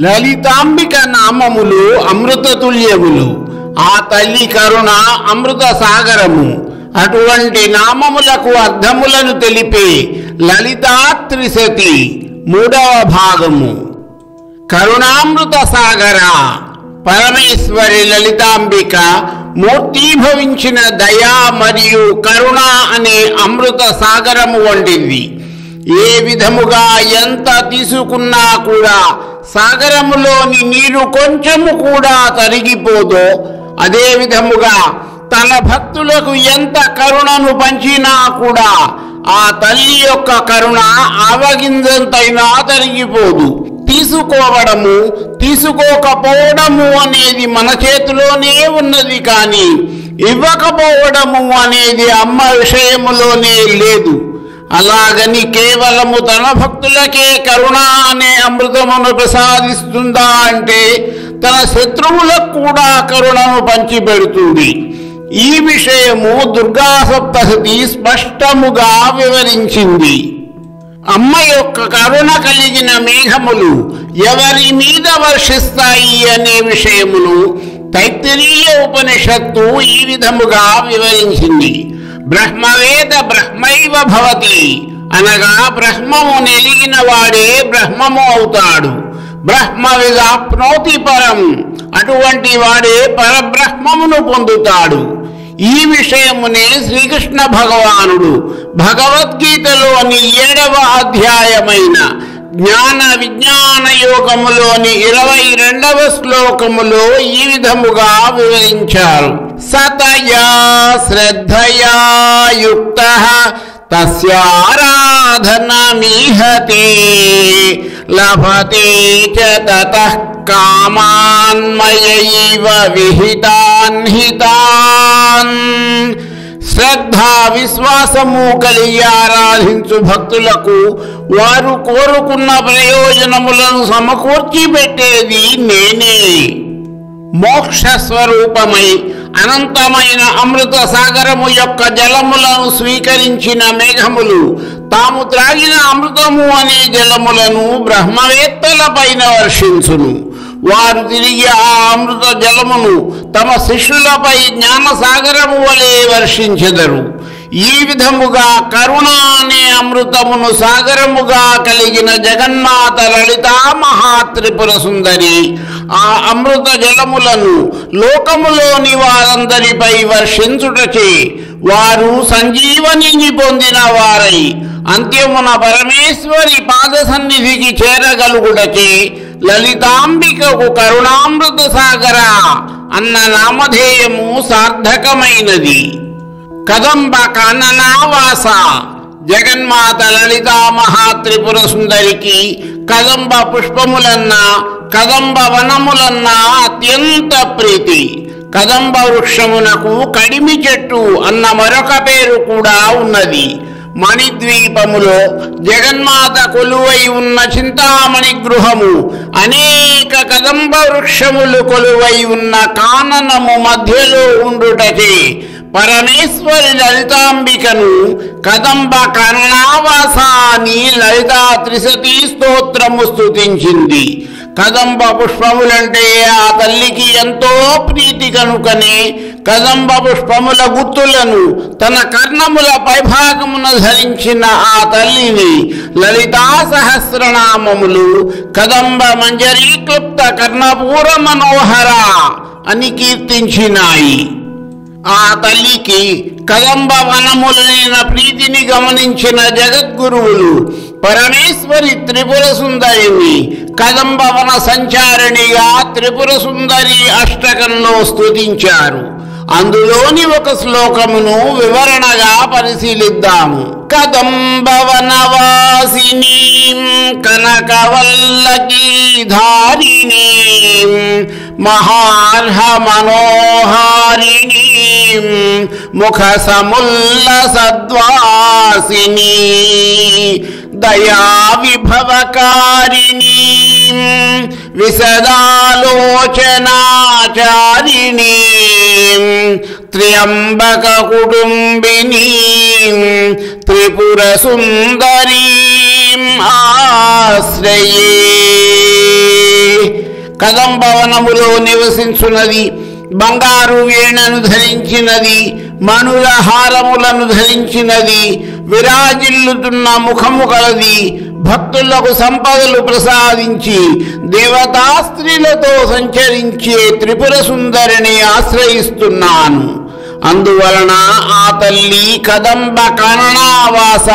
లలితాంబిక నామములు అమృతతుల్యములు ఆ తల్లి కరుణ అమృత సాగరము అటువంటి నామములకు అర్థములను తెలిపే లలితా త్రిశతి మూడవ భాగము కరుణామృత సాగర పరమేశ్వరి లలితాంబిక మూర్తీభవించిన దయా మరియు కరుణ అనే అమృత సాగరము వంటిది ఏ విధముగా ఎంత తీసుకున్నా కూడా సాగరములోని నీరు కొంచెము కూడా తరిగిపోదో అదే విధముగా తన భక్తులకు ఎంత కరుణను పంచినా కూడా ఆ తల్లి యొక్క కరుణ ఆవగింజంతైనా తరిగిపోదు తీసుకోవడము తీసుకోకపోవడము అనేది మన చేతిలోనే ఉన్నది కానీ ఇవ్వకపోవడము అనేది అమ్మ విషయములోనే లేదు అలాగని కేవలము తన భక్తులకే కరుణ అనే అమృతమును ప్రసాదిస్తుందా అంటే తన శత్రువులకు కూడా కరుణను పంచిపెడుతుంది ఈ విషయము దుర్గా సప్తశతి స్పష్టముగా వివరించింది అమ్మ యొక్క కరుణ కలిగిన మేఘములు ఎవరి మీద వర్షిస్తాయి అనే విషయమును తైత్తిరీయ ఉపనిషత్తు ఈ విధముగా వివరించింది బ్రహ్మవేద బ్రహ్మైవ భవతి అనగా బ్రహ్మము నెలిగిన వాడే బ్రహ్మము అవుతాడు బ్రహ్మ విదాప్నోతి పరం అటువంటి వాడే పరబ్రహ్మమును పొందుతాడు ఈ విషయమునే శ్రీకృష్ణ భగవానుడు భగవద్గీతలోని ఏడవ అధ్యాయమైన జ్ఞాన విజ్ఞాన యోగములోని ఇరవై రెండవ శ్లోకములో ఈ విధముగా వివరించారు సతయా శ్రద్ధయా యుక్త తస్యారాధనమీహతే లభతే చ తతః కామాన్మయైవ విహితాన్ హితాన్ శ్రద్ధ విశ్వాసము కలిగి ఆరాధించు భక్తులకు వారు కోరుకున్న ప్రయోజనములను సమకూర్చి పెట్టేది నేనే మోక్ష స్వరూపమై అనంతమైన అమృత సాగరము యొక్క జలములను స్వీకరించిన మేఘములు తాము త్రాగిన అమృతము అనే జలములను బ్రహ్మవేత్తల పైన వర్షించును వారు తిరిగి ఆ అమృత జలమును తమ శిష్యులపై జ్ఞాన సాగరము వలె వర్షించెదరు ఈ విధముగా కరుణ అనే అమృతమును సాగరముగా కలిగిన జగన్మాత లలితా మహాత్రిపుర సుందరి ఆ అమృత జలములను లోకములోని వారందరిపై వర్షించుటచే వారు సంజీవనిని పొందిన వారై అంత్యమున పరమేశ్వరి పాద సన్నిధికి చేరగలుగుటచే లలితాంబికకు కరుణామృత సాగర అన్న నామధేయము సార్థకమైనది కదంబ కాననావాస జగన్మాత లలితా మహాత్రిపుర సుందరికి కదంబ పుష్పములన్నా కదంబ వనములన్నా అత్యంత ప్రీతి కదంబ వృక్షమునకు కడిమి చెట్టు అన్న మరొక పేరు కూడా ఉన్నది మణిద్వీపములో జగన్మాత కొలువై ఉన్న చింతామణి గృహము అనేక కదంబ వృక్షములు కొలువై ఉన్న కాననము మధ్యలో ఉండుటచే పరమేశ్వరి లలితాంబికను కదంబ కర్ణావాస అని లలితా త్రిశతీ స్తోత్రము స్తుతించింది కదంబ పుష్పములంటే ఆ తల్లికి ఎంతో ప్రీతి కనుకనే కదంబ పుష్పముల గుర్తులను తన కర్ణముల పైభాగమున ధరించిన ఆ తల్లిని లలితా సహస్రనామములు కదంబ మంజరీక్లుప్త కర్ణపూర మనోహర అని కీర్తించినాయి ఆ తల్లికి కదంబ వనములైన ప్రీతిని గమనించిన జగద్గురువులు పరమేశ్వరి త్రిపుర సుందరిని కదంబ వన సంచారిణిగా త్రిపుర సుందరి అష్టకంలో స్తుతించారు అందులోని ఒక శ్లోకమును వివరణగా పరిశీలిద్దాము కదంబవనవాసినీ కనకవల్లకీ ధారిణీ మహార్హ మనోహారిణీ ముఖ సముల్ల సద్వాసినీ దయా విభవకారిణీ విశదాలోచనాచారిణీ త్ర్యంబక కుటుంబినీ త్రిపుర సుందరీ ఆశ్రయే కదంబవనములో నివసించున్నది బంగారు వీణను ధరించినది మణుల హారములను ధరించినది విరాజిల్లుతున్న ముఖము కలది భక్తులకు సంపదలు ప్రసాదించి దేవతా స్త్రీలతో సంచరించే త్రిపుర సుందరిని ఆశ్రయిస్తున్నాను అందువలన ఆ తల్లి కదంబ కరణావాస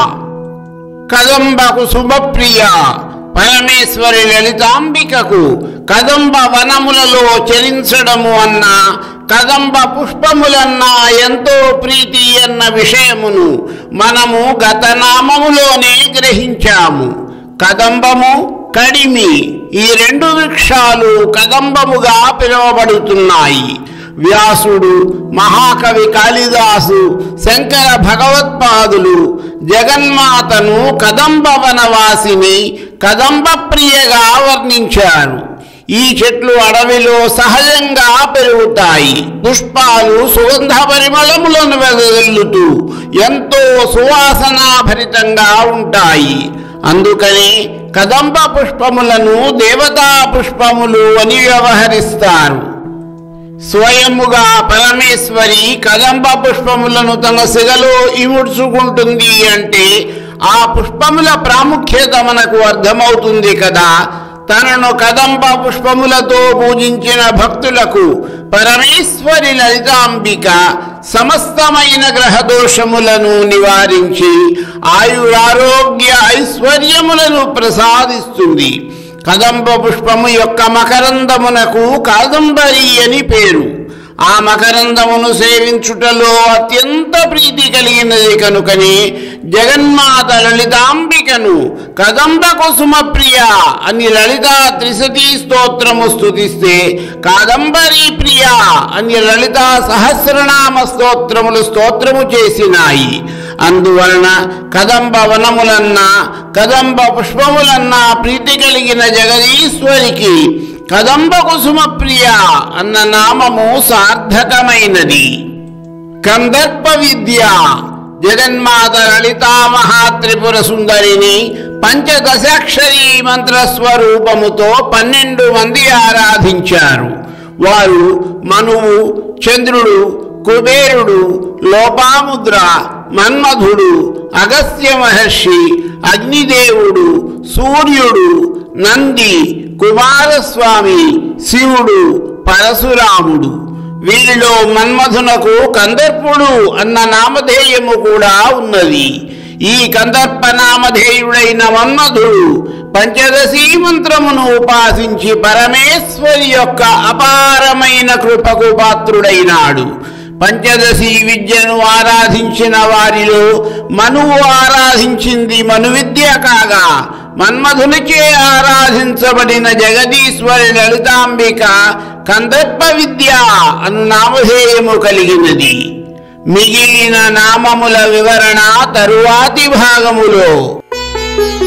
కదంబకు శుభప్రియ పరమేశ్వరి లలితాంబికకు కదంబ వనములలో చరించడము అన్న కదంబ పుష్పములన్నా ఎంతో ప్రీతి అన్న విషయమును మనము గత నామములోనే గ్రహించాము కదంబము కడిమి ఈ రెండు వృక్షాలు కదంబముగా పిలువబడుతున్నాయి వ్యాసుడు మహాకవి కాళిదాసు శంకర భగవత్పాదులు జగన్మాతను కదంబ వనవాసిని కదంబ ప్రియగా వర్ణించారు ఈ చెట్లు అడవిలో సహజంగా పెరుగుతాయి పుష్పాలు సుగంధ పరిమళములను వెదజల్లుతూ ఎంతో సువాసనాభరితంగా ఉంటాయి అందుకని కదంబ పుష్పములను దేవతా పుష్పములు అని వ్యవహరిస్తారు స్వయముగా పరమేశ్వరి కదంబ పుష్పములను తన సిగలో ఇముడ్చుకుంటుంది అంటే ఆ పుష్పముల ప్రాముఖ్యత మనకు అర్థమవుతుంది కదా తనను కదంబ పుష్పములతో పూజించిన భక్తులకు పరమేశ్వరి లలితాంబిక సమస్తమైన గ్రహదోషములను నివారించి ఆయురారోగ్య ఐశ్వర్యములను ప్రసాదిస్తుంది కదంబ పుష్పము యొక్క మకరందమునకు కాదంబరి అని పేరు ఆ మకరందమును సేవించుటలో అత్యంత ప్రీతి కలిగినది కనుకని జగన్మాత లలితాంబికను కదంబ కుసుమ ప్రియ అని లలితా త్రిశతీ స్తోత్రము స్తుతిస్తే కాదంబరి ప్రియ అని లలితా సహస్రనామ స్తోత్రములు స్తోత్రము చేసినాయి అందువలన కదంబ వనములన్నా కదంబ పుష్పములన్నా ప్రీతి కలిగిన జగదీశ్వరికి కదంబ కుసుమ ప్రియ అన్న నామము సార్థకమైనది కందర్ప విద్య జగన్మాత లలితా మహాత్రిపుర సుందరిని పంచదశాక్షరీ మంత్రస్వరూపముతో పన్నెండు మంది ఆరాధించారు వారు మనువు చంద్రుడు కుబేరుడు లోపాముద్ర మన్మధుడు అగస్త్య మహర్షి అగ్నిదేవుడు సూర్యుడు నంది కుమారస్వామి శివుడు పరశురాముడు వీరిలో మన్మధునకు కందర్పుడు అన్న నామధేయము కూడా ఉన్నది ఈ కందర్ప నామధేయుడైన మన్మధుడు పంచదశీ మంత్రమును ఉపాసించి పరమేశ్వరి యొక్క అపారమైన కృపకు పాత్రుడైనాడు పంచదశి విద్యను ఆరాధించిన వారిలో మనువు ఆరాధించింది మను విద్య కాగా మన్మధునిచే ఆరాధించబడిన జగదీశ్వరి లలితాంబిక కందర్ప విద్య అను నామధేయము కలిగినది మిగిలిన నామముల వివరణ తరువాతి భాగములో